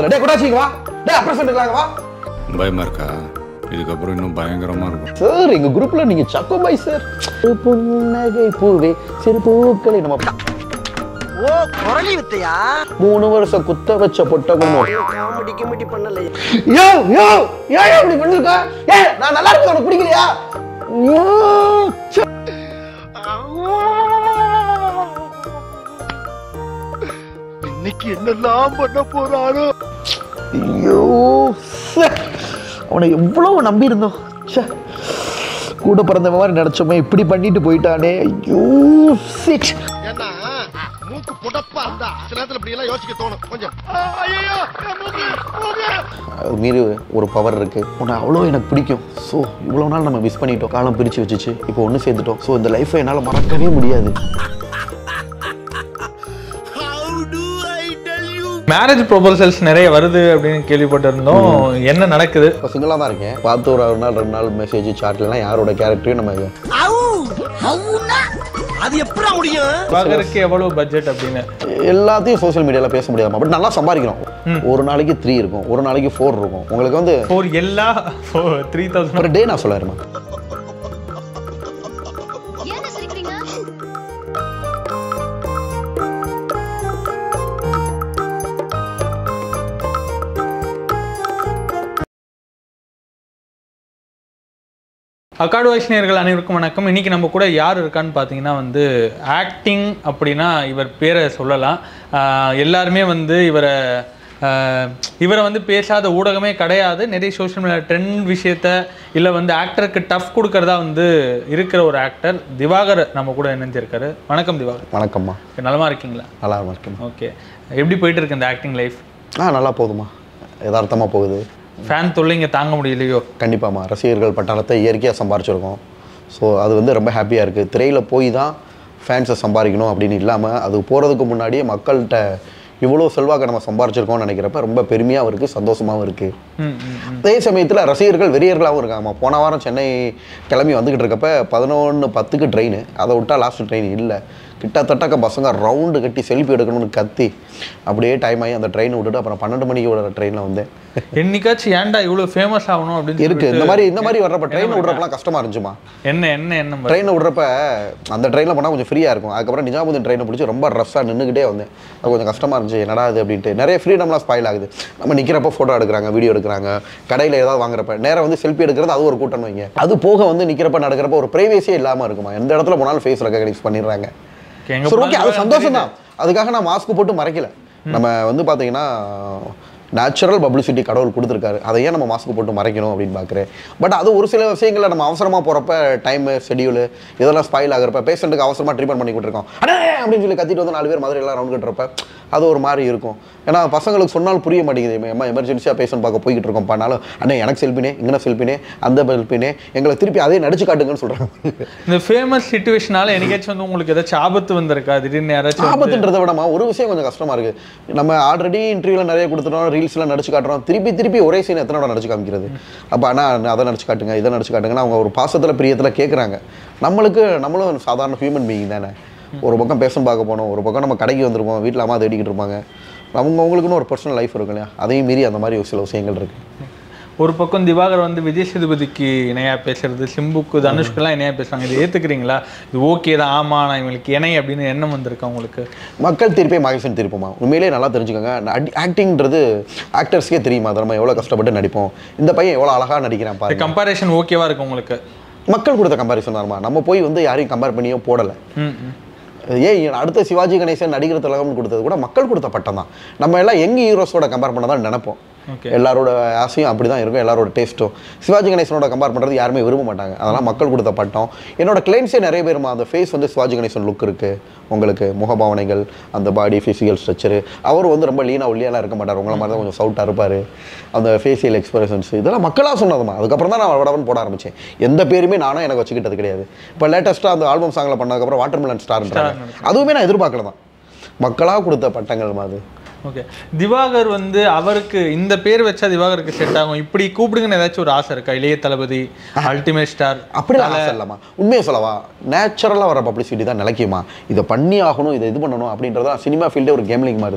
டே குடாச்சிங்க வா டே அப்புறம் சொல்லிக்கலாங்க வா பயமா இருக்கா இதுக்கப்புறம் இன்னும் பயங்கரமா இருக்கும் சார் எங்க குரூப்ல நீங்க சக்கோ பாய் சார் புன்னகை பூவே சிறு பூக்களை நம்ம ஓ குரலி வித்தையா மூணு வருஷம் குத்த வச்ச பொட்டகம் காமெடி கிமெடி பண்ணல யோ யோ யோ யோ இப்படி பண்ணிருக்க ஏ நான் நல்லா இருக்கு உனக்கு பிடிக்கலையா யோ, ச்சே. இன்னைக்கு என்னெல்லாம் பண்ண போறாரோ ஐயோ ச்சே. அவனை எவ்வளவு நம்பி இருந்தோம் ச்சே. கூட பிறந்த மாதிரி நினைச்சோமே இப்படி பண்ணிட்டு போயிட்டானே ஐயோ சிட் ஏன்னா மூக்கு புடப்பா இருந்தா சில நேரத்துல இப்படி எல்லாம் யோசிக்க தோணும் கொஞ்சம் ஐயோ மூக்கு மூக்கு அது மீறி ஒரு பவர் இருக்கு உன்னை அவ்வளோ எனக்கு பிடிக்கும் ஸோ இவ்வளோ நாள் நம்ம மிஸ் பண்ணிட்டோம் காலம் பிரித்து வச்சுச்சு இப்போ ஒன்று சேர்ந்துட்டோம் ஸோ இந்த லைஃப்பை என்னால் மறக்கவே முடியாது மேரேஜ் ப்ரொபோசல்ஸ் நிறைய வருது அப்படின்னு கேள்விப்பட்டிருந்தோம் என்ன நடக்குது இப்போ சிங்கிளாக தான் இருக்கேன் பார்த்து ஒரு ஒரு நாள் ரெண்டு நாள் மெசேஜ் சாட்லாம் யாரோட கேரக்டரையும் நம்ம அது எப்படா முடியும் பார்க்கறதுக்கு எவ்வளவு பட்ஜெட் அப்படின்னு எல்லாத்தையும் சோஷியல் மீடியாவில் பேச முடியாதுமா பட் நல்லா சம்பாதிக்கணும் ஒரு நாளைக்கு த்ரீ இருக்கும் ஒரு நாளைக்கு ஃபோர் இருக்கும் உங்களுக்கு வந்து ஃபோர் எல்லா த்ரீ தௌசண்ட் ஒரு டே நான் சொல்லிடுமா ஏன் சிரிக்கிறீங்க அக்காடு வைஷ்ணியர்கள் அனைவருக்கும் வணக்கம் இன்னைக்கு நம்ம கூட யார் இருக்கான்னு பார்த்தீங்கன்னா வந்து ஆக்டிங் அப்படின்னா இவர் பேரை சொல்லலாம் ஆஹ் எல்லாருமே வந்து இவரை ஆஹ் இவரை வந்து பேசாத ஊடகமே கிடையாது நிறைய சோஷியல் மீடியா ட்ரெண்ட் விஷயத்த இல்லை வந்து ஆக்டருக்கு டஃப் கொடுக்கறதா வந்து இருக்கிற ஒரு ஆக்டர் திவாகர் நம்ம கூட இணைஞ்சிருக்காரு வணக்கம் திவாகர் வணக்கம்மா நலமா இருக்கீங்களா நல்லா இருக்கேன் ஓகே எப்படி போயிட்டு இருக்கு இந்த ஆக்டிங் லைஃப் ஆ நல்லா போகுதுமா யதார்த்தமாக போகுது ஃபேன் தொல்லைங்க தாங்க முடியலையோ கண்டிப்பாம்மா ரசிகர்கள் பட்டாளத்தை இயற்கையாக சம்பாரிச்சிருக்கோம் ஸோ அது வந்து ரொம்ப ஹாப்பியாக இருக்குது திரையில் போய் தான் ஃபேன்ஸை சம்பாதிக்கணும் அப்படின்னு இல்லாமல் அது போகிறதுக்கு முன்னாடியே மக்கள்கிட்ட இவ்வளோ செல்வாக்கை நம்ம சம்பாரிச்சிருக்கோம்னு நினைக்கிறப்ப ரொம்ப பெருமையாகவும் இருக்குது சந்தோஷமாகவும் இருக்குது ம் ம் அதே சமயத்தில் ரசிகர்கள் வெறியர்களாகவும் இருக்காங்கம்மா போன வாரம் சென்னை கிளம்பி வந்துக்கிட்டு இருக்கப்ப பதினொன்று பத்துக்கு ட்ரெயின் அதை விட்டால் லாஸ்ட் ட்ரெயின் இல்லை கிட்டத்தட்ட பசங்க ரவுண்டு கட்டி செல்ஃபி எடுக்கணும்னு கத்தி அப்படியே டைம் ஆகி அந்த ட்ரெயினை விட்டுட்டு அப்புறம் பன்னெண்டு மணிக்கு விடுற ட்ரெயினில் வந்தேன் என்னைக்காச்சும் ஏன்டா இவ்வளோ ஃபேமஸ் ஆகணும் அப்படின்னு இருக்கு இந்த சொல்லிட்டு மாதிரி இந்த மாதிரி வர்றப்ப ட்ரெயினை விடுறப்பலாம் கஷ்டமா இருந்துச்சுமா என்ன என்ன என்ன மாதிரி? ட்ரெயினை விடுறப்ப அந்த ட்ரெயினில் போனால் கொஞ்சம் ஃப்ரீயாக இருக்கும் அதுக்கப்புறம் நிஜாமுதீன் ட்ரெயினை பிடிச்சி ரொம்ப ரஷ்ஷாக நின்றுக்கிட்டே வந்தேன் அது கொஞ்சம் கஷ்டமாக இருந்துச்சு என்னடா இது அப்படின்ட்டு நிறைய ஃப்ரீடம்லாம் ஸ்பாயில் ஆகுது நம்ம நிற்கிறப்ப ஃபோட்டோ எடுக்கிறாங்க வீடியோ எடுக்கிறாங்க கடையில் ஏதாவது வாங்குறப்ப நேரம் வந்து செல்ஃபி எடுக்கிறது அது ஒரு கூட்டம் வைங்க அது போக வந்து நிற்கிறப்ப நடக்கிறப்ப ஒரு ப்ரைவேசியே இல்லாமல் இருக்குமா எந்த இடத்துல போனாலும் ஃபேஸ் ரெக்கக்னைஸ் பண்ணிடுறாங்க Okay, எங்க சரி ஓகே அது போனாலும் சந்தோஷம் தான் அதுக்காக நான் மாஸ்க் போட்டு மறைக்கல நம்ம வந்து பார்த்தீங்கன்னா நேச்சுரல் பப்ளிசிட்டி கடவுள் கொடுத்துருக்காரு அதை ஏன் நம்ம மாஸ்க் போட்டு மறைக்கணும் அப்படின்னு பார்க்குறேன் பட் அது ஒரு சில விஷயங்களில் நம்ம அவசரமாக போகிறப்ப டைமு ஷெடியூலு இதெல்லாம் ஸ்பாயில் ஆகுறப்ப பேஷண்ட்டுக்கு அவசரமாக ட்ரீட்மெண்ட் பண்ணி கொடுத்துருக்கோம் அடே அப்படின்னு சொல்லி கத்திட்டு வந்து நாலு பேர் மதுரையெல்லாம் ரவுண்ட் கட்டுறப்ப அது ஒரு மாதிரி இருக்கும் ஏன்னா பசங்களுக்கு சொன்னால் புரிய மாட்டேங்குது அம்மா எமர்ஜென்சியாக பேஷண்ட் பார்க்க போய்கிட்டு இருக்கோம் பண்ணாலும் அண்ணே எனக்கு செல்பினே இங்கே செல்பினே அந்த செல்பினே எங்களை திருப்பி அதே நடிச்சு காட்டுங்கன்னு சொல்கிறாங்க இந்த ஃபேமஸ் சுச்சுவேஷனால என்னைக்காச்சும் வந்து உங்களுக்கு ஏதாச்சும் ஆபத்து வந்திருக்கா திடீர்னு யாராச்சும் வந்து- ஆபத்துன்றதை விடமா ஒரு விஷயம் கொஞ்சம் கஷ்டமா இருக்கு நம்ம ஆல்ரெடி இன்டர்வியூல நிறைய கொடுத்துட்டோம் ரீல்ஸ்லாம் நடிச்சு காட்டுறோம் திருப்பி திருப்பி ஒரே சீன் எத்தனை தடவை நடிச்சு காமிக்கிறது அப்போ அண்ணா அதை நடிச்சு காட்டுங்க இதை நடிச்சு காட்டுங்கன்னா அவங்க ஒரு பாசத்துல பிரியத்துல கேட்குறாங்க நம்மளுக்கு நம்மளும் சாதாரண ஹியூமன் பீயிங் தானே ஒரு பக்கம் பேஷன் பார்க்க போனோம் ஒரு பக்கம் நம்ம கடைக்கு வந்திருப்போம் வீட்டில் அம்மா தேடிக்கிட்டு இருப்பாங்க அவங்க அவங்களுக்குன்னு ஒரு பர்சனல் லைஃப் இருக்கும் இல்லையா அதையும் மீறி அந்த மாதிரி ஒரு சில விஷயங்கள் இருக்கு ஒரு பக்கம் திவாகர் வந்து விஜய் சேதுபதிக்கு இணையா பேசுறது சிம்புக்கு தனுஷ்குலாம் இணையா பேசுறாங்க இதை ஏத்துக்கிறீங்களா இது ஓகே தான் ஆமா நான் இவங்களுக்கு இணை அப்படின்னு எண்ணம் வந்திருக்கா உங்களுக்கு மக்கள் தீர்ப்பே மகேசன் தீர்ப்புமா உண்மையிலேயே நல்லா தெரிஞ்சுக்கோங்க ஆக்டிங்கிறது ஆக்டர்ஸ்க்கே தெரியுமா அதை நம்ம எவ்வளோ கஷ்டப்பட்டு நடிப்போம் இந்த பையன் எவ்வளோ அழகாக நடிக்கிறான் பாருங்க கம்பாரிஷன் ஓகேவா இருக்கு உங்களுக்கு மக்கள் கொடுத்த கம்பாரிசன் தான்மா நம்ம போய் வந்து யாரையும் கம்பேர் பண்ணியோ போடலை ம் ம். ஏன் அடுத்த சிவாஜி கணேசன் நடிகர் திலகம்னு கொடுத்தது கூட மக்கள் கொடுத்த பட்டம் தான் நம்ம எல்லாம் யங் ஹீரோஸோட கம்பேர் பண்ண தான் நினைப்போம் Okay. எல்லாரோட ஆசையும் அப்படி தான் இருக்கும் எல்லாரோட டேஸ்ட்டும் சிவாஜி கணேசனோட கம்பேர் பண்ணுறது யாருமே விரும்ப மாட்டாங்க அதெல்லாம் மக்கள் கொடுத்த பட்டம் என்னோட கிளைண்ட்ஸே நிறைய பேருமா அந்த ஃபேஸ் வந்து சிவாஜி கணேசன் லுக் இருக்குது உங்களுக்கு முகபாவனைகள் அந்த பாடி ஃபிசிக்கல் ஸ்ட்ரக்சரு அவர் வந்து ரொம்ப லீனாக ஒல்லியாலாம் இருக்க மாட்டார் உங்களை மாதிரி தான் கொஞ்சம் சவுட்டாக இருப்பார் அந்த ஃபேஷியல் எக்ஸ்பிரஷன்ஸ் இதெல்லாம் மக்களாக சொன்னதுமா அதுக்கப்புறம் தான் நான் வடவன் போட ஆரம்பித்தேன் எந்த பேருமே நானும் எனக்கு வச்சுக்கிட்டது கிடையாது இப்போ லேட்டஸ்ட்டாக அந்த ஆல்பம் சாங்கில் பண்ணதுக்கப்புறம் வாட்டர் மிலன் ஸ்டார்ன்றாங்க அதுவுமே நான் எதிர்பார்க்கல தான் மக்களாக கொடுத்த பட்டங்கள் மாதிரி ஓகே திவாகர் வந்து அவருக்கு இந்த பேர் வச்சா திவாகருக்கு செட் ஆகும் இப்படி கூப்பிடுங்கன்னு ஏதாச்சும் ஒரு ஆசை இருக்கா இளைய தளபதி அல்டிமேட் ஸ்டார் அப்படிலாம் ஆசை இல்லைம்மா உண்மையை சொல்லவா நேச்சுரலாக வர பப்ளிசிட்டி தான் நிலைக்குமா இதை பண்ணி ஆகணும் இதை இது பண்ணணும் அப்படின்றதா சினிமா ஃபீல்டே ஒரு கேம்லிங் மாதிரி தான்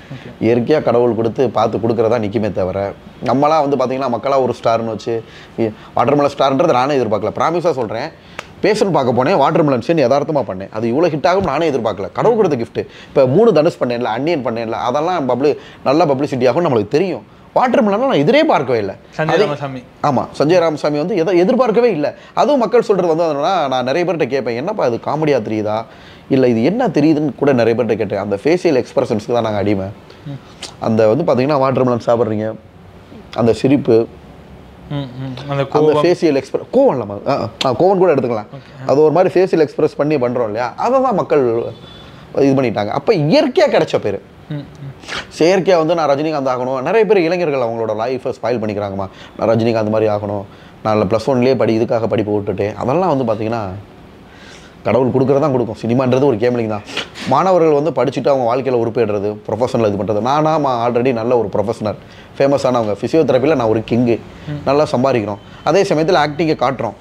இயற்கையாக கடவுள் கொடுத்து பார்த்து கொடுக்குறதா நிற்குமே தவிர நம்மளாம் வந்து பார்த்தீங்கன்னா மக்களாக ஒரு ஸ்டார்னு வச்சு வாட்டர்மெலன் ஸ்டார்ன்றது நானே எதிர்பார்க்கல ப்ராமிஸாக சொல்கிறேன் பேஷன் பார்க்க போனேன் வாட்டர்மெலன் சீன் யதார்த்தமாக பண்ணேன் அது இவ்வளோ ஹிட் ஆகும் நானே எதிர்பார்க்கல கடவுள் கொடுத்த கிஃப்ட் இப்போ மூணு தனுஷ் பண்ணேன்ல அன்னியன் பண்ணேன்ல அதெல்லாம் பப்ளி நல்ல பப்ளிசிட்டி ஆகும் நம்மளுக்கு தெரியும் வாட்டர்மெலன் நான் எதிரே பார்க்கவே இல்லை சஞ்சய் ராமசாமி ஆமாம் சஞ்சய் ராமசாமி வந்து எதை எதிர்பார்க்கவே இல்லை அதுவும் மக்கள் சொல்கிறது வந்து என்னன்னா நான் நிறைய பேர்கிட்ட கேட்பேன் என்னப்பா இது காமெடியாக தெரியுதா இல்லை இது என்ன தெரியுதுன்னு கூட நிறைய பேர்கிட்ட கேட்டேன் அந்த ஃபேஷியல் எக்ஸ்பிரஷன்ஸ்க்கு தான் நாங்கள் அடிமை அந்த வந்து பார்த்தீங்கன்னா வாட்டர்மெலன் சாப்பிட்றீங்க அந்த சிரிப்பு ம் ம் அந்த அந்த கோவம் ஃபேஷியல் எக்ஸ்பிரஸ் கோவம் இல்லாம ஆ, ஆ, கோவம் கூட எடுத்துக்கலாம் அது ஒரு மாதிரி ஃபேஷியல் எக்ஸ்பிரஸ் பண்ணி பண்ணுறோம் இல்லையா அதை தான் மக்கள் இது பண்ணிட்டாங்க அப்போ இயற்கையாக கிடைச்ச பேர் ம் ம் செயற்கையாக வந்து நான் ரஜினிகாந்த் ஆகணும் நிறைய பேர் இளைஞர்கள் அவங்களோட லைஃப்பை ஸ்பாயில் பண்ணிக்கிறாங்கம்மா நான் ரஜினிகாந்த் மாதிரி ஆகணும் நான் ப்ளஸ் ஒன்லேயே படி இதுக்காக படிப்பு விட்டுட்டேன் அதெல்லாம் வந்து பார்த்தீங்கன்னா கடவுள் கொடுக்குறது தான் கொடுக்கும் சினிமான்றது ஒரு கேம்லிங் தான் மாணவர்கள் வந்து படிச்சுட்டு அவங்க வாழ்க்கையில் உறுப்பிடுறது ப்ரொஃபஷனல் இது பண்ணுறது நானா ஆல்ரெடி நல்ல ஒரு ப்ரொஃபஷனல் ஃபேமஸானவங்க ஃபிசியோதெரப்பியில் நான் ஒரு கிங்கு நல்லா சம்பாதிக்கிறோம் அதே சமயத்தில் ஆக்டிங்கை காட்டுறோம்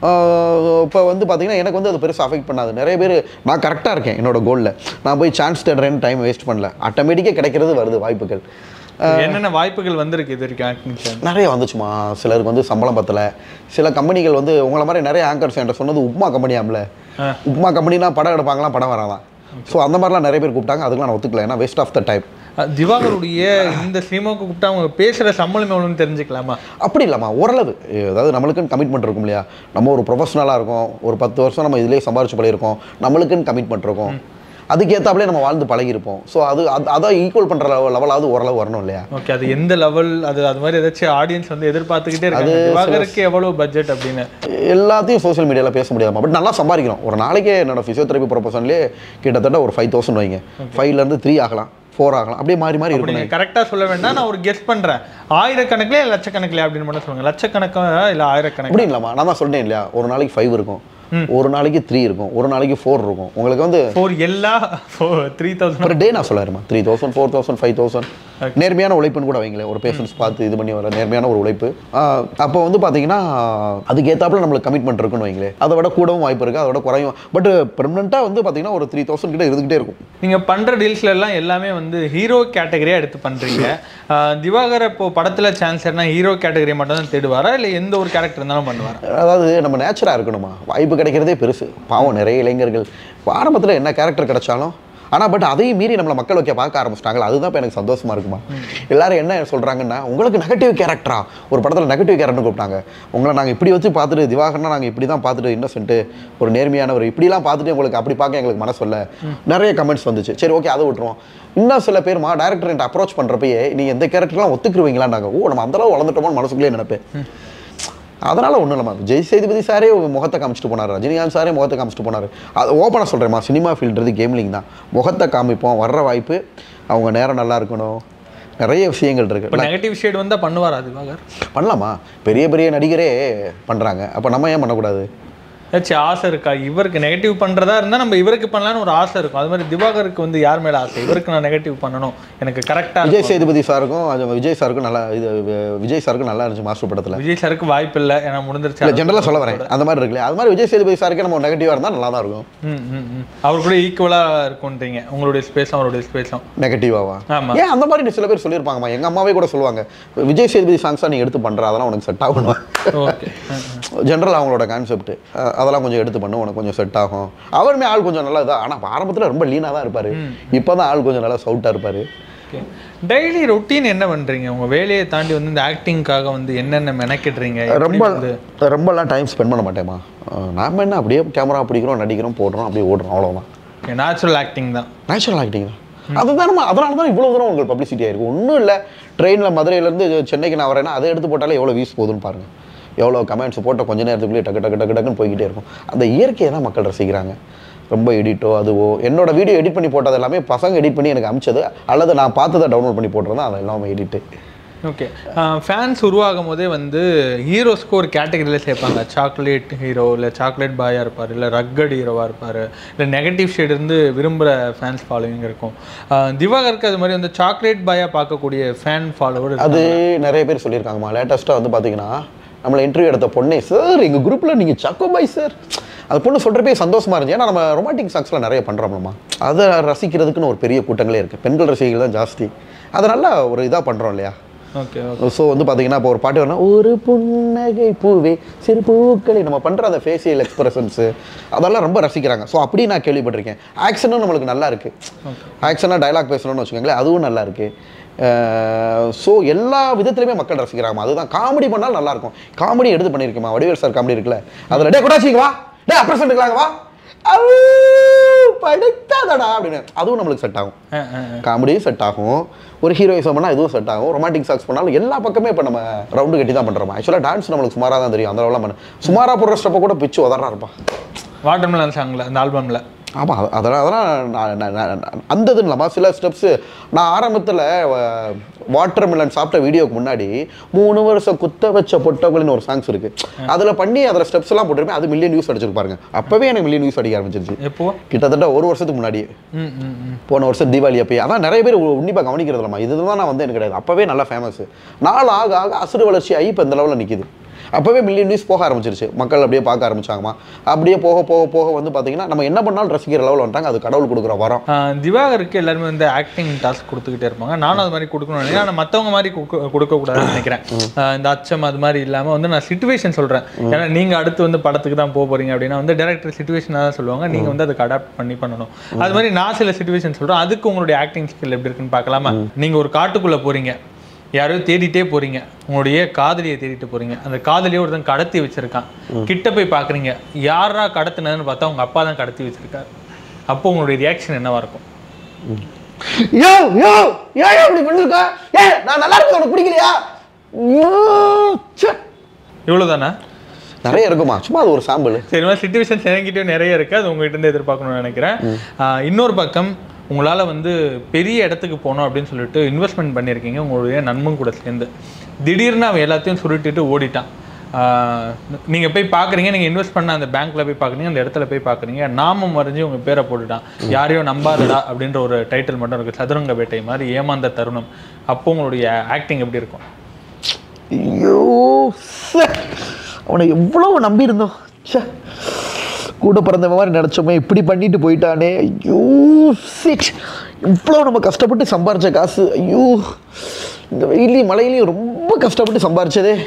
இப்போ வந்து பார்த்தீங்கன்னா எனக்கு வந்து அது பெருசாக அஃபெக்ட் பண்ணாது நிறைய பேர் நான் கரெக்டாக இருக்கேன் என்னோட கோலில் நான் போய் சான்ஸ் தேடுறேன்னு டைம் வேஸ்ட் பண்ணல ஆட்டோமேட்டிக்காக கிடைக்கிறது வருது வாய்ப்புகள் என்னென்ன வாய்ப்புகள் வந்திருக்கு இது வரைக்கும் ஆக்டிங் சார் நிறைய வந்துச்சுமா சிலருக்கு வந்து சம்பளம் பத்தலை சில கம்பெனிகள் வந்து உங்களை மாதிரி நிறைய ஆங்கர்ஸ் என்கிட்ட சொன்னது உப்மா கம்பெனியாம்ல ஆ. உப்மா கம்பெனினா படம் எடுப்பாங்களாம் படம் வராதான் ஸோ அந்த மாதிரிலாம் நிறைய பேர் கூப்பிட்டாங்க அதுக்கெலாம் நான் ஒத்துக்கல ஏன்னா வேஸ்ட் ஆஃப் த டைம் அஹ் திவாகருடைய இந்த சினிமாவுக்கு கூப்பிட்டா அவங்க பேசுகிற சம்பளம் எவ்வளோன்னு தெரிஞ்சுக்கலாமா அப்படி இல்லைம்மா ஓரளவு அதாவது நம்மளுக்குன்னு கமிட்மெண்ட் இருக்கும் இல்லையா நம்ம ஒரு ப்ரொஃபஷனலாக இருக்கோம் ஒரு பத்து வருஷம் நம்ம இதிலே சம்பாரிச்சு பழகிருக்கோம் நம்மளுக்குன்னு கமிட்மெண்ட் இருக்கும் அதுக்கேற்றாப்புலே நம்ம வாழ்ந்து பழகிருப்போம் ஸோ அது அது அதான் ஈக்குவல் பண்ணுற லெவலாவது ஓரளவு வரணும் இல்லையா ஓகே அது எந்த லெவல் அது அது மாதிரி ஏதாச்சும் ஆடியன்ஸ் வந்து எதிர்பார்த்துக்கிட்டே இருக்காங்க திவாகருக்கு எவ்வளோ பட்ஜெட் அப்படின்னு எல்லாத்தையும் சோஷியல் மீடியாவில் பேச முடியாதுமா பட் நல்லா சம்பாதிக்கிறோம் ஒரு நாளைக்கு என்னோட ஃபிசியோதெரப்பி ப்ரொஃபஷன்லேயே கிட்டத்தட்ட ஒரு ஃபைவ் தௌசண்ட் வைங்க ஃபைவ்லேருந்து த்ரீ ஆகலாம் ஃபோர் ஆகலாம் அப்படியே மாறி மாறி அப்படி இருக்கும் நீங்கள் கரெக்டாக சொல்ல வேண்டாம் நான் ஒரு கெஸ் பண்ணுறேன் ஆயிரக்கணக்கிலே லட்சக்கணக்கிலே அப்படின்னு மட்டும் சொல்லுங்க லட்சக்கணக்கா இல்லை ஆயிரக்கணக்கு அப்படி இல்லாமா நான் தான் சொல்லிட்டேன் இல்லையா ஒரு நாளைக்கு ஃபைவ் இருக்கும் ஒரு நாளைக்கு த்ரீ இருக்கும் ஒரு நாளைக்கு ஃபோர் இருக்கும் உங்களுக்கு வந்து ஃபோர் எல்லா த்ரீ தௌசண்ட் ஒரு டே நான் சொல்லாருமா three thousand four thousand five thousand நேர்மையான உழைப்புன்னு கூட வைங்களேன் ஒரு பேஷன்ஸ் பார்த்து இது பண்ணி வர நேர்மையான ஒரு உழைப்பு அப்போ வந்து பார்த்தீங்கன்னா அதுக்கேற்றாப்புல நம்மளுக்கு கமிட்மெண்ட் இருக்குன்னு வைங்களேன் அதை விட கூடவும் வாய்ப்பு இருக்குது அதை விட குறையும் பட் பெர்மனெண்ட்டாக வந்து பார்த்தீங்கன்னா ஒரு த்ரீ தௌசண்ட் கிட்ட இருந்துகிட்டே இருக்கும் நீங்கள் பண்ணுற டீல்ஸ்ல எல்லாம் எல்லாமே வந்து ஹீரோ கேட்டகரியாக எடுத்து பண்ணுறீங்க திவாகர் இப்போ படத்தில் சான்சர்னா ஹீரோ கேட்டகரி மட்டும் தான் தேடுவாரா இல்லை எந்த ஒரு கேரக்டர் இருந்தாலும் பண்ணுவாரா அதாவது நம்ம நேச்சராக இருக்கணுமா வாய்ப்பு கிடைக்கிறதே பெருசு பாவம் நிறைய இளைஞர்கள் ஆரம்பத்தில் என்ன கேரக்டர் கிடைச்சாலும் ஆனால் பட் அதையும் மீறி நம்மளை மக்கள் வைக்க பார்க்க ஆரம்பிச்சிட்டாங்களா அதுதான் இப்போ எனக்கு சந்தோஷமா இருக்குமா எல்லாரும் என்ன சொல்கிறாங்கன்னா உங்களுக்கு நெகட்டிவ் கேரக்டரா ஒரு படத்தில் நெகட்டிவ் கேரக்டர் கூப்பிட்டாங்க உங்களை நாங்கள் இப்படி வச்சு பார்த்துட்டு திவாகர்னா நாங்கள் இப்படி தான் பார்த்துட்டு இன்னசென்ட்டு ஒரு நேர்மையானவர் இப்படிலாம் பார்த்துட்டு உங்களுக்கு அப்படி பார்க்க எங்களுக்கு மனசு இல்லை நிறைய கமெண்ட்ஸ் வந்துச்சு சரி ஓகே அதை விட்டுருவோம் இன்னும் சில பேர்மா டேரக்டர் என்கிட்ட அப்ரோச் பண்ணுறப்பயே நீங்கள் எந்த கேரக்டர்லாம் ஒத்துக்குருவீங்களான்னாங்க ஓ நம்ம அந்தளவு வளர்ந்துட்டோமோன்னு மனசுக்குள்ளே நினைப்பேன் அதனால ஒன்றும் இல்லைம்மா விஜய் சேதுபதி சாரே முகத்தை காமிச்சிட்டு போனார் ரஜினிகாந்த் சாரே முகத்தை காமிச்சிட்டு போனார் அது ஓப்பனாக சொல்கிறேம்மா சினிமா ஃபீல்டுறது கேம்லிங் தான் முகத்தை காமிப்போம் வர்ற வாய்ப்பு அவங்க நேரம் நல்லா இருக்கணும் நிறைய விஷயங்கள் இப்போ இருக்கு நெகட்டிவ் ஷேட் வந்தால் பண்ணுவாரா திவாகர் பண்ணலாமா பெரிய பெரிய நடிகரே பண்ணுறாங்க அப்போ நம்ம ஏன் பண்ணக்கூடாது ஏதாச்சும் ஆசை இருக்கா இவருக்கு நெகட்டிவ் பண்ணுறதா இருந்தால் நம்ம இவருக்கு பண்ணலான்னு ஒரு ஆசை இருக்கும் அது மாதிரி திவாகருக்கு வந்து யார் மேலே ஆசை இவருக்கு நான் நெகட்டிவ் பண்ணணும் எனக்கு கரெக்டாக விஜய் சேதுபதி சாருக்கும் அது விஜய் சாருக்கும் நல்லா இது வி- விஜய் சாருக்கும் நல்லா இருந்துச்சு மாஸ்டர் படத்தில் விஜய் சாருக்கு வாய்ப்பு இல்லை ஏன்னா முடிஞ்சிருச்சு இல்லை ஜென்ரலாக சொல்ல வரேன் அந்த மாதிரி இருக்குல்ல அது மாதிரி விஜய் சேதுபதி சாருக்கே நம்ம நெகட்டிவாக இருந்தால் நல்லா தான் இருக்கும் ம் ம் ம் அவர் கூட ஈக்குவலாக இருக்குன்றீங்க உங்களுடைய ஸ்பேஸும் அவருடைய ஸ்பேஸும் நெகட்டிவாவா ஆமா. ஏன் அந்த மாதிரி சில பேர் சொல்லியிருப்பாங்கம்மா எங்கள் அம்மாவே கூட சொல்லுவாங்க விஜய் சேதுபதி சாங்ஸாக நீ எடுத்து பண்ணுற அதெல்லாம் உனக்கு செட் ஆகணும் ஓகே ஜென்ரல் அவங்களோட கான்செப்ட் அதெல்லாம் கொஞ்சம் எடுத்து பண்ணு உனக்கு கொஞ்சம் செட் ஆகும் அவருமே ஆள் கொஞ்சம் நல்லா இதாக ஆனால் ஆரம்பத்தில் ரொம்ப லீனாக தான் இருப்பார் இப்போ தான் ஆள் கொஞ்சம் நல்லா சவுட்டாக இருப்பார் ஓகே டெய்லி ரொட்டீன் என்ன பண்ணுறீங்க உங்கள் வேலையை தாண்டி வந்து இந்த ஆக்டிங்காக வந்து என்னென்ன மெனக்கிடுறீங்க எப்படி ரொம்ப வந்து ரொம்பலாம் டைம் ஸ்பெண்ட் பண்ண மாட்டேம்மா அஹ் நாம என்ன அப்படியே கேமரா பிடிக்கிறோம் நடிக்கிறோம் போடுறோம் அப்படியே ஓடுறோம் அவ்வளோதான் நேச்சுரல் ஆக்டிங் தான் நேச்சுரல் ஆக்டிங் தான் அதுதான் நம்ம அதனால தான் இவ்வளோ தூரம் உங்களுக்கு பப்ளிசிட்டி ஆயிருக்கு ஒன்றும் இல்லை ட்ரெயினில் மதுரையிலேருந்து சென்னைக்கு நான் வரேன்னா அதை எடுத்து போட்டாலே எவ்வளோ வீஸ் போகுதுன்னு பாருங்கள் எவ்வளோ கமெண்ட்ஸ் போட்ட கொஞ்ச நேரத்துக்குள்ளேயே டக்கு டக்கு டக்கு டக்குன்னு போய்கிட்டே இருக்கும் அந்த இயற்கையை தான் மக்கள் ரசிக்கிறாங்க ரொம்ப எடிட்டோ அதுவோ என்னோட வீடியோ எடிட் பண்ணி போட்டது எல்லாமே பசங்க எடிட் பண்ணி எனக்கு அமிச்சது அல்லது நான் பார்த்ததை டவுன்லோட் பண்ணி போட்டுறது அது எல்லாமே எடிட்டு ஓகே ஃபேன்ஸ் உருவாகும் போதே வந்து ஹீரோஸ்க்கு ஒரு கேட்டகரியில் சேர்ப்பாங்க சாக்லேட் ஹீரோ இல்லை சாக்லேட் பாயாக இருப்பார் இல்லை ரக்கட் ஹீரோவாக இருப்பார் இல்லை நெகட்டிவ் ஷேட் இருந்து விரும்புகிற ஃபேன்ஸ் ஃபாலோவிங் இருக்கும் ஆஹ் திவாகருக்கு அது மாதிரி வந்து சாக்லேட் பாயாக பார்க்கக்கூடிய ஃபேன் ஃபாலோவர் அது நிறைய பேர் சொல்லியிருக்காங்கம்மா லேட்டஸ்ட்டாக வந்து பார்த்தீங்கன்னா நம்மளை இன்டர்வியூ எடுத்த பொண்ணே சார் எங்கள் குரூப்பில் நீங்கள் சக்கோபாய் சார் அது பொண்ணு சொல்கிறப்பே சந்தோஷமா இருந்துச்சு ஏன்னா நம்ம ரொமான்டிக் சாங்ஸ்லாம் நிறைய பண்ணுறோம்லம்மா அதை ரசிக்கிறதுக்குன்னு ஒரு பெரிய கூட்டங்களே இருக்குது பெண்கள் ரசிகர்கள் தான் ஜாஸ்தி அதை நல்லா ஒரு இதாக பண்ணுறோம் இல்லையா ஓகே ஓகே ஸோ வந்து பார்த்தீங்கன்னா இப்போ ஒரு பாட்டு வேணா ஒரு புன்னகை பூவே சிறு பூக்களை நம்ம பண்ணுற அந்த ஃபேஷியல் எக்ஸ்பிரஷன்ஸு அதெல்லாம் ரொம்ப ரசிக்கிறாங்க ஸோ அப்படி நான் கேள்விப்பட்டிருக்கேன் ஆக்ஷனும் நம்மளுக்கு நல்லா இருக்கு ஆக்ஷனாக டயலாக் பேசணும்னு வச்சுக்கோங்களேன் அதுவும் நல்லா இருக்கு ஸோ எல்லா விதத்துலையுமே மக்கள் ரசிக்கிறாங்க அதுதான் காமெடி பண்ணாலும் நல்லா இருக்கும் காமெடி எடுத்து பண்ணியிருக்கேமா வடிவேல் சார் காமெடி இருக்குல்ல அதில் டே கொடாச்சிங்க வா டே அப்ரசன்ட் இருக்கலாங்க வா அவு, படுத்தாதடா அப்படின்னு அதுவும் நம்மளுக்கு செட் ஆகும் காமெடியும் செட் ஆகும் ஒரு ஹீரோயிசம் பண்ணால் இதுவும் செட் ஆகும் ரொமான்டிக் சாக்ஸ் பண்ணாலும் எல்லா பக்கமே இப்போ நம்ம ரவுண்டு கட்டி தான் பண்ணுறோம் ஆக்சுவலாக டான்ஸ் நம்மளுக்கு சுமாராக தான் தெரியும் அந்த அளவுலாம் பண்ண சுமாராக போடுற ஸ்டெப்பை கூட பிச்சு உதறா இருப்பான் வாட்டர்மெலன் சாங்ல அந்த ஆல்பம்ல ஆமாம் அதெல்லாம் அதெல்லாம் நான் நான் நான் நான் அந்த இது இல்லாமல் சில ஸ்டெப்ஸு நான் ஆரம்பத்தில் வாட்டர் மிலன் சாப்பிட்ட வீடியோக்கு முன்னாடி மூணு வருஷம் குத்த வச்ச பொட்டவங்கள்னு ஒரு சாங்ஸ் இருக்கு அதில் பண்ணி அதில் ஸ்டெப்ஸ் எல்லாம் போட்டிருப்பேன் அது மில்லியன் நியூஸ் அடிச்சிருப்பாருங்க அப்போவே எனக்கு மில்லியன் நியூஸ் அடிக்க ஆரம்பிச்சிருச்சு எப்போ கிட்டத்தட்ட ஒரு வருஷத்துக்கு முன்னாடியே ம் ம் ம் போன வருஷம் தீபாவளி அப்பயே அதான் நிறைய பேர் உன்னிப்பாக கவனிக்கிறது இல்லைம்மா இதுதான் நான் வந்து எனக்கு கிடையாது அப்போவே நல்லா ஃபேமஸ் நாள் ஆக ஆக அசுறு வளர்ச்சி ஆகி இப்போ இந்த லெவலில் நிற்கிது அப்போவே மில்லியன் நியூஸ் போக ஆரம்பிச்சிருச்சு மக்கள் அப்படியே பார்க்க ஆரம்பிச்சாங்கம்மா அப்படியே போக போக போக வந்து பார்த்தீங்கன்னா நம்ம என்ன பண்ணாலும் ரசிக்கிற லெவலில் வந்துட்டாங்க அது கடவுள் கொடுக்குற வரம் ஆஹ் திவாகருக்கு எல்லாருமே வந்து ஆக்டிங் டாஸ்க் கொடுத்துக்கிட்டே இருப்பாங்க நானும் அது மாதிரி கொடுக்கணும் நினைக்கிறேன் ஆனால் மற்றவங்க மாதிரி கொடுக்க கொடுக்கக்கூடாதுன்னு நினைக்கிறேன் ஆஹ் இந்த அச்சம் அது மாதிரி இல்லாமல் வந்து நான் சுச்சுவேஷன் சொல்கிறேன் ஏன்னா நீங்கள் அடுத்து வந்து படத்துக்கு தான் போக போறீங்க அப்படின்னா வந்து டேரக்டர் சுச்சுவேஷனாக தான் சொல்லுவாங்க நீங்கள் வந்து அதுக்கு அடாப்ட் பண்ணி பண்ணணும் அது மாதிரி நான் சில சுச்சுவேஷன் சொல்கிறேன் அதுக்கு உங்களுடைய ஆக்டிங் ஸ்கில் எப்படி இருக்குன்னு பார்க்கலாமா நீங்கள் ஒரு காட்டுக்குள்ளே போகிறீங்க யாரையோ தேடிட்டே போறீங்க உங்களுடைய காதலியை தேடிட்டு போறீங்க அந்த காதலியை ஒருத்தன் கடத்தி வச்சிருக்கான் கிட்ட போய் பார்க்குறீங்க யாரா கடத்தினதுன்னு பார்த்தா உங்க அப்பா தான் கடத்தி வச்சிருக்காரு அப்போ உங்களுடைய ரியாக்ஷன் என்னவா இருக்கும் யோ யோ யோ யோ இப்படி பண்ணிருக்கா ஏ நான் நல்லா இருக்கு உனக்கு பிடிக்கலையா ஐயோ, ச்சே. இவ்வளவுதானா நிறைய இருக்குமா சும்மா அது ஒரு சாம்பிள் சரி மாதிரி சுச்சுவேஷன்ஸ் என்கிட்டயும் நிறைய இருக்கு அது உங்ககிட்ட இருந்து எதிர்பார்க்கணும்னு நினைக்கிறேன் ஆஹ் இன்னொரு பக்கம் உங்களால வந்து பெரிய இடத்துக்கு போகணும் அப்படின்னு சொல்லிட்டு இன்வெஸ்ட்மெண்ட் பண்ணியிருக்கீங்க உங்களுடைய நண்பன் கூட சேர்ந்து திடீர்னு அவன் எல்லாத்தையும் சுருட்டிட்டு ஓடிட்டான் ஆஹ் நீங்க போய் பார்க்குறீங்க நீங்க இன்வெஸ்ட் பண்ண அந்த பேங்க்ல போய் பார்க்குறீங்க அந்த இடத்துல போய் பார்க்குறீங்க நாமம் வரைஞ்சி உங்க பேரை போட்டுட்டான் யாரையோ நம்பாதடா அப்படின்ற ஒரு டைட்டில் மட்டும் இருக்கு சதுரங்க வேட்டை மாதிரி ஏமாந்த தருணம் அப்போ உங்களுடைய ஆக்டிங் எப்படி இருக்கும் ஐயோ ச்சே. அவனை எவ்வளவு நம்பி இருந்தோம் ச்சே. கூட பிறந்தவன் மாதிரி நினச்சோமே இப்படி பண்ணிட்டு போயிட்டானே ஐயோ சிட் இவ்வளோ நம்ம கஷ்டப்பட்டு சம்பாரிச்ச காசு ஐயோ இந்த வெயிலையும் மழையிலையும் ரொம்ப கஷ்டப்பட்டு சம்பாரிச்சதே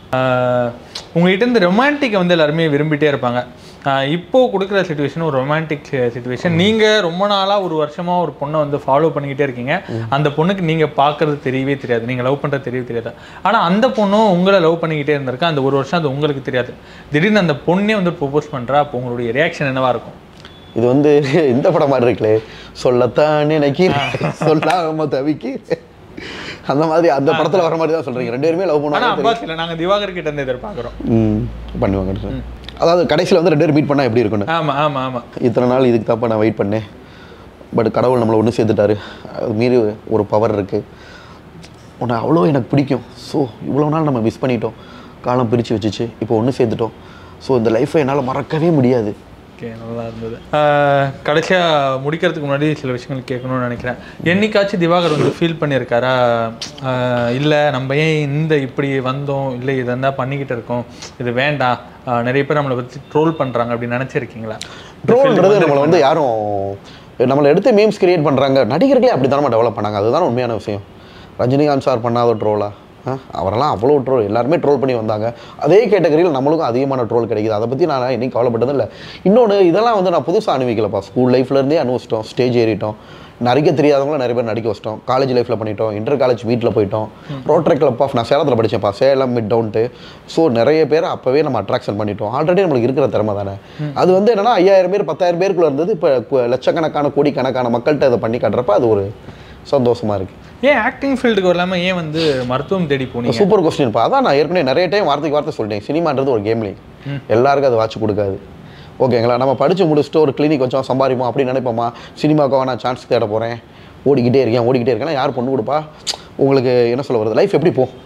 ஆஹ் உங்ககிட்ட இருந்து ரொமான்டிக்கை வந்து எல்லாருமே விரும்பிட்டே இருப்பாங்க ஆஹ் இப்போ கொடுக்குற சுச்சுவேஷன் ஒரு ரொமான்டிக் சுச்சுவேஷன் நீங்க ரொம்ப நாளா ஒரு வருஷமா ஒரு பொண்ணை வந்து ஃபாலோ பண்ணிக்கிட்டே இருக்கீங்க அந்த பொண்ணுக்கு நீங்க பார்க்கறது தெரியவே தெரியாது நீங்க லவ் பண்றது தெரியவே தெரியாது ஆனா அந்த பொண்ணும் உங்களை லவ் பண்ணிக்கிட்டே இருந்திருக்கா அந்த ஒரு வருஷம் அது உங்களுக்கு தெரியாது திடீர்னு அந்த பொண்ணே வந்து ப்ரொபோஸ் பண்றா அப்போ உங்களுடைய ரியாக்ஷன் என்னவா இருக்கும் இது வந்து இந்த படம் மாதிரி இருக்குல்லே சொல்லத்தான் நினைக்கிறேன் சொல்லாம தவிக்கிறேன் அந்த மாதிரி அந்த படத்துல வர மாதிரி தான் சொல்றீங்க ரெண்டு பேருமே லவ் ஆனா பண்ணுவாங்க அப்பாஸ் இல்லை நாங்க திவாகர் கிட்ட இருந்து எதிர்பார்க்குறோம் ம் பண்ணுவாங்க அதாவது கடைசியில் வந்து ரெண்டு பேரும் மீட் பண்ணா எப்படி இருக்குன்னு ஆமா ஆமா ஆமா இத்தனை நாள் இதுக்கு தான்ப்பா நான் வெயிட் பண்ணேன் பட் கடவுள் நம்மளை ஒன்று சேர்த்துட்டாரு அது மீறி ஒரு பவர் இருக்குது உன்னை அவ்வளோ எனக்கு பிடிக்கும் ஸோ இவ்வளோ நாள் நம்ம மிஸ் பண்ணிட்டோம் காலம் பிரித்து வச்சுச்சு இப்போ ஒன்று சேர்த்துட்டோம் ஸோ இந்த லைஃப்பை என்னால் மறக்கவே முடியாது ஓகே நல்லா இருந்தது கடைசியா முடிக்கிறதுக்கு முன்னாடி சில விஷயங்கள் கேட்கணும்னு நினைக்கிறேன் என்னைக்காச்சும் திவாகர் வந்து ஃபீல் பண்ணியிருக்காரா ஆஹ் இல்ல நம்ம ஏன் இந்த இப்படி வந்தோம் இல்லை இதை தான் பண்ணிக்கிட்டு இருக்கோம் இது வேண்டாம் ஆஹ் நிறைய பேர் நம்மளை பற்றி ட்ரோல் பண்றாங்க அப்படின்னு நினைச்சிருக்கீங்களா ட்ரோல்ன்றது நம்மளை வந்து யாரும் நம்மளை எடுத்து மீம்ஸ் கிரியேட் பண்ணுறாங்க நடிகர்களே அப்படி தானே டெவலப் பண்ணாங்க அதுதான் உண்மையான விஷயம் ரஜினிகாந்த் சார் பண்ணாத ட்ரோலா அவரெல்லாம் அவ்வளோ ட்ரோல் எல்லாருமே ட்ரோல் பண்ணி வந்தாங்க அதே கேட்டகரியில் நம்மளுக்கும் அதிகமான ட்ரோல் கிடைக்குது அதை பற்றி நான் இன்னைக்கு கவலைப்பட்டதும் இல்லை இன்னொன்று இதெல்லாம் வந்து நான் புதுசாக அனுபவிக்கலப்பா ஸ்கூல் லைஃப்லேருந்தே அனுபவிச்சிட்டோம் ஸ்டேஜ் ஏறிட்டோம் நடிக்க தெரியாதவங்களும் நிறைய பேர் நடிக்க வச்சிட்டோம் காலேஜ் லைஃப்பில் பண்ணிட்டோம் இன்டர் காலேஜ் வீட்டில் போயிட்டோம் ரோட்டரி கிளப் ஆஃப் நான் சேலத்தில் படித்தேன்ப்பா சேலம் மிட் டவுன்ட்டு ஸோ நிறைய பேர் அப்போவே நம்ம அட்ராக்ஷன் பண்ணிட்டோம் ஆல்ரெடி நம்மளுக்கு இருக்கிற திறமை தானே அது வந்து என்னன்னா ஐயாயிரம் பேர் பத்தாயிரம் பேருக்குள்ள இருந்தது இப்போ லட்சக்கணக்கான கோடிக்கணக்கான மக்கள்கிட்ட இதை பண்ணி காட்டுறப்ப அது ஒரு சந்தோஷமா இருக்கு ஏன் ஆக்டிங் ஃபீல்டுக்கு வரலாம ஏன் வந்து மருத்துவம் தேடி போனீங்க சூப்பர் கொஸ்டின்ப்பா அதான் நான் ஏற்கனவே நிறைய டைம் வார்த்தைக்கு வார்த்தை சொல்லிட்டேன் சினிமான்றது ஒரு கேம் லீக் எல்லாருக்கும் அது வாட்ச் கொடுக்காது ஓகேங்களா நம்ம படித்து முடிச்சுட்டு ஒரு கிளினிக் வச்சோம் சம்பாதிப்போம் அப்படின்னு நினைப்போமா சினிமாவுக்காக நான் சான்ஸ் தேட போகிறேன் ஓடிக்கிட்டே இருக்கேன் ஓடிக்கிட்டே இருக்கேன் யார் பொண்ணு கொடுப்பா உங்களுக்கு என்ன சொல்ல வருது லைஃப் எப்படி போ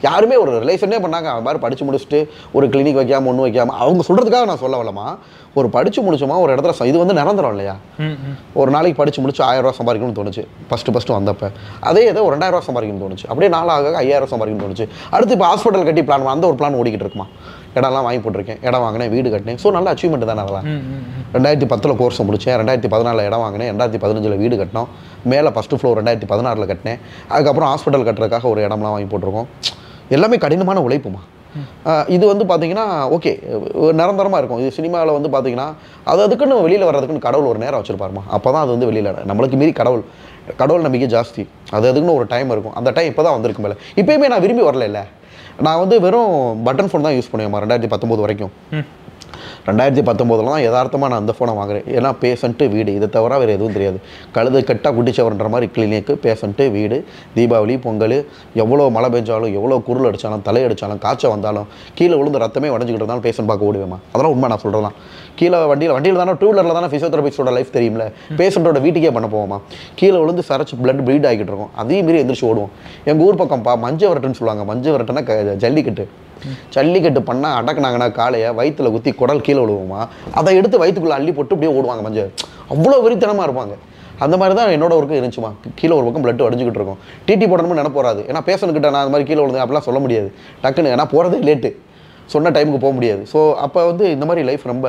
யாருமே ஒரு ரிலேஷனே பண்ணாங்க அவன் மாதிரி படிச்சு முடிச்சுட்டு ஒரு கிளினிக் வைக்காம ஒன்றும் வைக்காம அவங்க சொல்றதுக்காக நான் சொல்ல வரலமா ஒரு படிச்சு முடிச்சோமா ஒரு இடத்துல ச- இது வந்து நிரந்தரம் இல்லையா ம் ம் ஒரு நாளைக்கு படிச்சு முடிச்சு ஆயிரம் ரூபா சம்பாதிக்கணும்னு தோணுச்சு ஃபஸ்ட்டு ஃபஸ்ட்டு வந்தப்ப அதே ஏதோ ஒரு ரெண்டாயிரம் ரூபா சம்பாதிக்கணும்னு தோணுச்சு அப்படியே நாளாக ஐயாயிரம் சம்பாதிக்கணும்னு தோணுச்சு அடுத்து இப்போ ஹாஸ்பிட்டல் கட்டி பிளான் அந்த ஒரு பிளான் ஓடிக்கிட்டு இருக்குமா இடம்லாம் வாங்கி போட்டிருக்கேன் இடம் வாங்கினேன் வீடு கட்டினேன் ஸோ நல்ல அச்சீவ்மெண்ட் தானே அதெல்லாம் ம், ம், ம். ரெண்டாயிரத்தி பத்தில் கோர்ஸ் முடித்தேன் ரெண்டாயிரத்தி பதினாலில் இடம் வாங்கினேன் ரெண்டாயிரத்தி பதினஞ்சில் வீடு கட்டினோம் மேலே ஃபஸ்ட்டு ஃப்ளோர் ரெண்டாயிரத்தி பதினாறில் கட்டினேன் அதுக்கப்புறம் ஹாஸ்பிட்டல் கட்டுறதுக்காக ஒரு இடம்லாம் வாங்கி போட்டிருக்கோம் எல்லாமே கடினமான உழைப்புமா ஆஹ் இது வந்து பார்த்தீங்கன்னா ஓகே நிரந்தரமாக இருக்கும் இது சினிமாவில் வந்து பார்த்தீங்கன்னா அது அதுக்குன்னு வெளியில் வர்றதுக்குன்னு கடவுள் ஒரு நேரம் வச்சிருப்பாருமா அப்போ தான் அது வந்து வெளியில் நம்மளுக்கு மீறி கடவுள் கடவுள் நம்பிக்கை ஜாஸ்தி அது அதுக்குன்னு ஒரு டைம் இருக்கும் அந்த டைம் இப்போ தான் வந்திருக்கு மேலே இப்போயுமே நான் விரும்பி வரல இல்லை நான் வந்து வெறும் பட்டன் ஃபோன் தான் யூஸ் பண்ணுவேன் ரெண்டாயிரத்தி பத்தொம்போது வரைக்கும் ம். ரெண்டாயிரத்தி பத்தொம்போதுல தான் யதார்த்தமாக நான் அந்த ஃபோனை வாங்குறேன் ஏன்னா பேஷண்ட்டு வீடு இதை தவிர வேறு எதுவும் தெரியாது கழுது கட்டா குட்டிச்சவர்ன்ற மாதிரி கிளினிக்கு பேஷண்ட்டு வீடு தீபாவளி பொங்கல் எவ்வளோ மழை பெஞ்சாலும் எவ்வளோ குருள் அடித்தாலும் தலை அடித்தாலும் காய்ச்சல் வந்தாலும் கீழே விழுந்து ரத்தமே உடஞ்சிக்கிட்டு இருந்தாலும் பேஷண்ட் பார்க்க ஓடுவேமா அதெல்லாம் உண்மை நான் சொல்கிறதான் கீழே வண்டியில் வண்டியில் தானே டூ வீலரில் தானே ஃபிசியோதெரபிஸ்டோட லைஃப் தெரியும்ல பேஷண்ட்டோட வீட்டுக்கே பண்ண போவோமா கீழே விழுந்து சரைச்சு பிளட் ப்ளீட் ஆகிட்டு இருக்கும் அதையும் மீறி எந்திரிச்சு ஓடுவோம் எங்கள் ஊர் பக்கம் பா மஞ்ச வரட்டுன்னு சொல்லுவாங்க மஞ்ச வரட்டுன்னா க ஜல்லிக்கட்டு ஜல்லிக்கட்டு பண்ணால் அடக்குனாங்கன்னா காளையை வயித்துல குத்தி குடல் கீழே விழுவுமா அதை எடுத்து வயிற்றுக்குள்ளே அள்ளி போட்டு அப்படியே ஓடுவாங்க மஞ்சள் அவ்வளோ வெறித்தனமாக இருப்பாங்க அந்த மாதிரி தான் என்னோட ஒர்க்கு இருந்துச்சுமா கீழே ஒரு பக்கம் பிளட் அடிஞ்சுக்கிட்டு இருக்கும் டிடி போடணும்னு நினைப்பு வராது ஏன்னா பேஷண்ட் கிட்ட நான் அந்த மாதிரி கீழே விழுந்தேன் அப்படிலாம் சொல்ல முடியாது டக்குன்னு ஏன்னா போகிறதே லேட்டு சொன்ன டைமுக்கு போக முடியாது ஸோ அப்போ வந்து இந்த மாதிரி லைஃப் ரொம்ப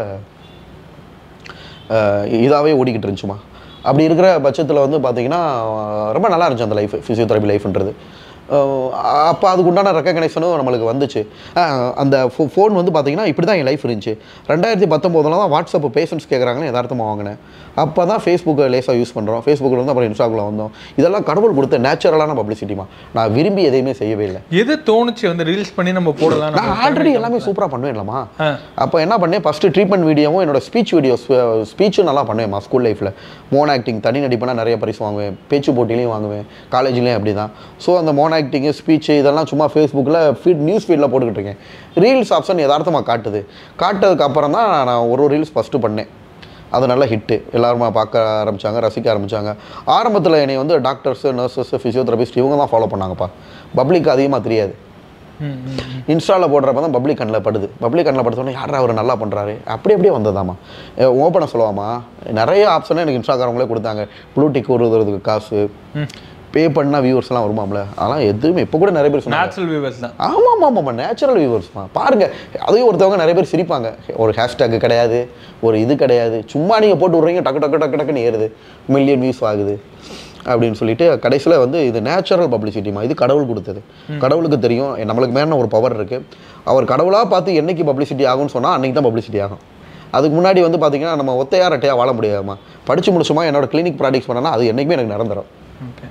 இதாகவே ஓடிக்கிட்டு இருந்துச்சுமா அப்படி இருக்கிற பட்சத்தில் வந்து பார்த்தீங்கன்னா ரொம்ப நல்லா இருந்துச்சு அந்த லைஃப் ஃபிசியோதெரபி லைஃப்ன்றது அப்போ அதுக்கு உண்டான ரெக்கக்னைசனும் நம்மளுக்கு வந்துச்சு அஹ் அந்த ஃபோன் வந்து பார்த்தீங்கன்னா இப்படி தான் என் லைஃப் இருந்துச்சு ரெண்டாயிரத்தி பத்தொம்போதில் தான் வாட்ஸ்அப் பேஷன்ஸ் கேட்குறாங்கன்னு யதார்த்தமாக வாங்கினேன் அப்போ தான் ஃபேஸ்புக்கை லேசாக யூஸ் பண்ணுறோம் ஃபேஸ்புக்கில் வந்து அப்புறம் இன்ஸ்டாகுள்ள வந்தோம் இதெல்லாம் கடவுள் கொடுத்த நேச்சுரலான பப்ளிசிட்டிமா நான் விரும்பி எதையுமே செய்யவே இல்லை எது தோணுச்சு வந்து ரீல்ஸ் பண்ணி நம்ம போடலாம் நான் நம்ம ஆல்ரெடி எல்லாமே சூப்பராக பண்ணுவேன்லமா ஆ. அப்போ என்ன பண்ணேன் ஃபஸ்ட்டு ட்ரீட்மெண்ட் வீடியோவும் என்னோட ஸ்பீச் வீடியோஸ் ஸ்பீச்சும் நல்லா பண்ணுவேன்மா ஸ்கூல் லைஃப்பில் மோன் ஆக்டிங் தனி நடிப்புனா நிறைய பரிசு வாங்குவேன் பேச்சு போட்டிலையும் வாங்குவேன் காலேஜ்லேயும் அப்படி தான் ஸோ அந்த மோன் ஆக்டிங்கு ஸ்பீச்சு இதெல்லாம் சும்மா ஃபேஸ்புக்கில் ஃபீட் நியூஸ் ஃபீடில் போட்டுக்கிட்டு இருக்கேன் ரீல்ஸ் ஆப்ஷன் யதார்த்தமாக காட்டுது காட்டுறதுக்கு அப்புறம் தான் நான் ஒரு ரீல்ஸ் ஃபஸ்ட்டு பண்ணேன் அது நல்ல ஹிட்டு எல்லாருமா பார்க்க ஆரம்பிச்சாங்க ரசிக்க ஆரம்பிச்சாங்க ஆரம்பத்தில் என்னை வந்து டாக்டர்ஸு நர்சஸ் ஃபிசியோதெரபிஸ்ட் இவங்க தான் ஃபாலோ பண்ணாங்கப்பா பப்ளிக் அதிகமாக தெரியாது ம், ம், ம். இன்ஸ்டாவில் போடுறப்ப தான் பப்ளிக் கண்ணில் படுது பப்ளிக் கண்ணில் படுத்தோன்னே யாரா அவர் நல்லா பண்ணுறாரு அப்படி அப்படியே வந்ததாமா ஓப்பனாக சொல்லுவாமா நிறைய ஆப்ஷனே எனக்கு இன்ஸ்டாகிராமங்களே கொடுத்தாங்க ப்ளூடிக் உருவதுறதுக்கு காசு பே பண்ணால் வியூவர்ஸ்லாம் வருமாம்ல அதெல்லாம் எதுவுமே இப்போ கூட நிறைய பேர் சொன்னாங்க நேச்சுரல் வியூவர்ஸ் தான் ஆமாம் ஆமாம் ஆமாம் நேச்சுரல் வியூவர்ஸ்மா பாருங்க அதையும் ஒருத்தவங்க நிறைய பேர் சிரிப்பாங்க ஒரு ஹேஷ்டேக் கிடையாது ஒரு இது கிடையாது சும்மா நீங்கள் போட்டு விட்றீங்க டக்கு டக்கு டக்கு டக்குன்னு ஏறுது மில்லியன் வியூஸ் ஆகுது அப்படின்னு சொல்லிட்டு கடைசியில் வந்து இது நேச்சுரல் பப்ளிசிட்டிமா இது கடவுள் கொடுத்தது கடவுளுக்கு தெரியும் நம்மளுக்கு மேலே ஒரு பவர் இருக்கு அவர் கடவுளாக பார்த்து என்னைக்கு பப்ளிசிட்டி ஆகும்னு சொன்னால் அன்னைக்கு தான் பப்ளிசிட்டி ஆகும் அதுக்கு முன்னாடி வந்து பார்த்தீங்கன்னா நம்ம ஒத்தையா ரெட்டையாக வாழ முடியாதுமா படிச்சு முடிச்சுமா என்னோட கிளினிக் ப்ராடக்ட்ஸ் பண்ணனா அது என்றைக்குமே எனக்கு நிரந்தரம் ஓகே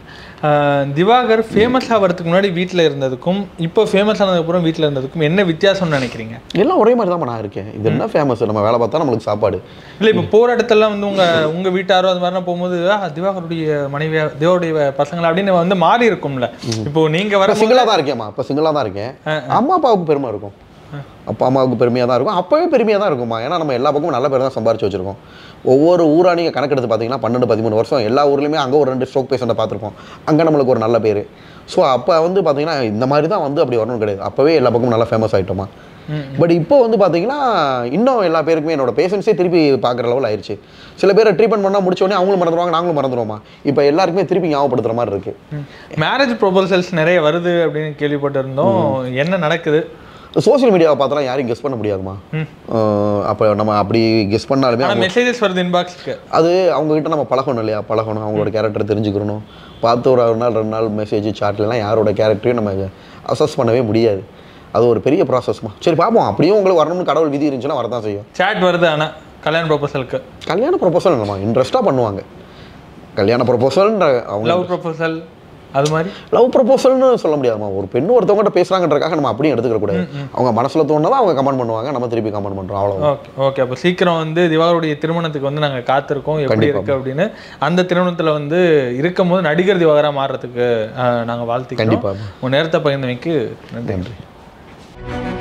திவாகர் ஃபேமஸ் ஆகிறதுக்கு முன்னாடி வீட்டில் இருந்ததுக்கும் இப்போ ஃபேமஸ் ஆனதுக்கப்புறம் வீட்டில் இருந்ததுக்கும் என்ன வித்தியாசம்னு நினைக்கிறீங்க எல்லாம் ஒரே மாதிரி தான் நான் இருக்கேன் இது என்ன ஃபேமஸ் நம்ம வேலை பார்த்தா நம்மளுக்கு சாப்பாடு இல்லை இப்போ போகிற இடத்துல வந்து உங்க உங்க வீட்டாரோ அது மாதிரிலாம் போகும்போது ஆ திவாகருடைய மனைவியா திவாவுடைய பசங்களா அப்படின்னு வந்து மாறி இருக்கும்ல இப்போ நீங்க வர இப்போ சிங்கிளாக தான் இருக்கேன்மா இப்போ சிங்கிளாக தான் இருக்கேன் அம்மா அப்பாவுக்கு பெருமை இருக்கும் அப்பா அம்மாவுக்கு பெருமையாக தான் இருக்கும் அப்போவே பெருமையாக தான் இருக்குமா ஏன்னா நம்ம எல்லா பக்கமும் நல்ல பேர் தான் சம்பாரிச்சு வச்சிருக்கோம் ஒவ்வொரு ஊரா நீங்கள் கணக்கெடுத்து பார்த்தீங்கன்னா பன்னெண்டு பதிமூணு வருஷம் எல்லா ஊர்லேயுமே அங்கே ஒரு ரெண்டு ஸ்ட்ரோக் பேஷண்ட்டை பார்த்துருப்போம் அங்கே நம்மளுக்கு ஒரு நல்ல பேர் ஸோ அப்போ வந்து பார்த்தீங்கன்னா இந்த மாதிரி தான் வந்து அப்படி வரணும் கிடையாது அப்போவே எல்லா பக்கமும் நல்லா ஃபேமஸ் ஆகிட்டோமா பட் இப்போ வந்து பார்த்தீங்கன்னா இன்னும் எல்லா பேருக்குமே என்னோட பேஷண்ட்ஸே திருப்பி பார்க்குற லெவல் ஆயிடுச்சு சில பேரை ட்ரீட்மெண்ட் பண்ணால் முடிச்ச உடனே அவங்களும் மறந்துடுவாங்க நாங்களும் மறந்துடுவோமா இப்போ எல்லாருக்குமே திருப்பி ஞாபகப்படுத்துற மாதிரி இருக்குது மேரேஜ் ப்ரொபோசல்ஸ் நிறைய வருது அப்படின்னு கேள்விப்பட்டிருந்தோம் என்ன நடக்குது சோஷியல் மீடியாவை பார்த்தலாம் யாரையும் கெஸ் பண்ண முடியாதுமா அப்போ நம்ம அப்படி கெஸ் பண்ணாலுமே ஆனால் அவங்க- மெசேஜஸ் வருது இன்பாக்ஸ்க்கு அது அவங்ககிட்ட நம்ம பழகணும் இல்லையா பழகணும் அவங்களோட கேரக்டர் தெரிஞ்சுக்கணும் பார்த்து ஒரு ஒரு நாள் ரெண்டு நாள் மெசேஜ் சாட்லாம் யாரோட கேரக்டரையும் நம்ம அசஸ் பண்ணவே முடியாது அது ஒரு பெரிய ப்ராசஸ்மா சரி பார்ப்போம் அப்படியும் உங்களுக்கு வரணும்னு கடவுள் விதி இருந்துச்சுன்னா வரதான் செய்யும் சேட் வருது ஆனால் கல்யாண ப்ரொபோசலுக்கு கல்யாண ப்ரொபோசல் நம்ம இன்ட்ரெஸ்ட்டாக பண்ணுவாங்க கல்யாண ப்ரொபோசல்ன்ற அவங்க லவ் ப்ரொபோசல் அது மாதிரி லவ் ப்ரொபோசல்னு சொல்ல முடியாதுமா ஒரு பெண்ணு ஒருத்தவங்ககிட்ட பேசுறாங்கன்றக்காக நம்ம அப்படியும் எடுத்துக்க கூடாது அவங்க மனசுல தோணுதான் அவங்க கமெண்ட் பண்ணுவாங்க நம்ம திருப்பி கமெண்ட் பண்றோம் அவ்வளோ ஓகே ஓகே அப்போ சீக்கிரம் வந்து திவாகருடைய திருமணத்துக்கு வந்து நாங்கள் காத்திருக்கோம் எப்படி கண்டிப்பா. இருக்கு அப்படின்னு அந்த திருமணத்தில் வந்து இருக்கும் போது நடிகர் திவாகரா மாறுறதுக்கு நாங்கள் வாழ்த்திக்கிறோம் கண்டிப்பா. உங்கள் நேரத்தை பகிர்ந்தமைக்கு நன்றி நன்றி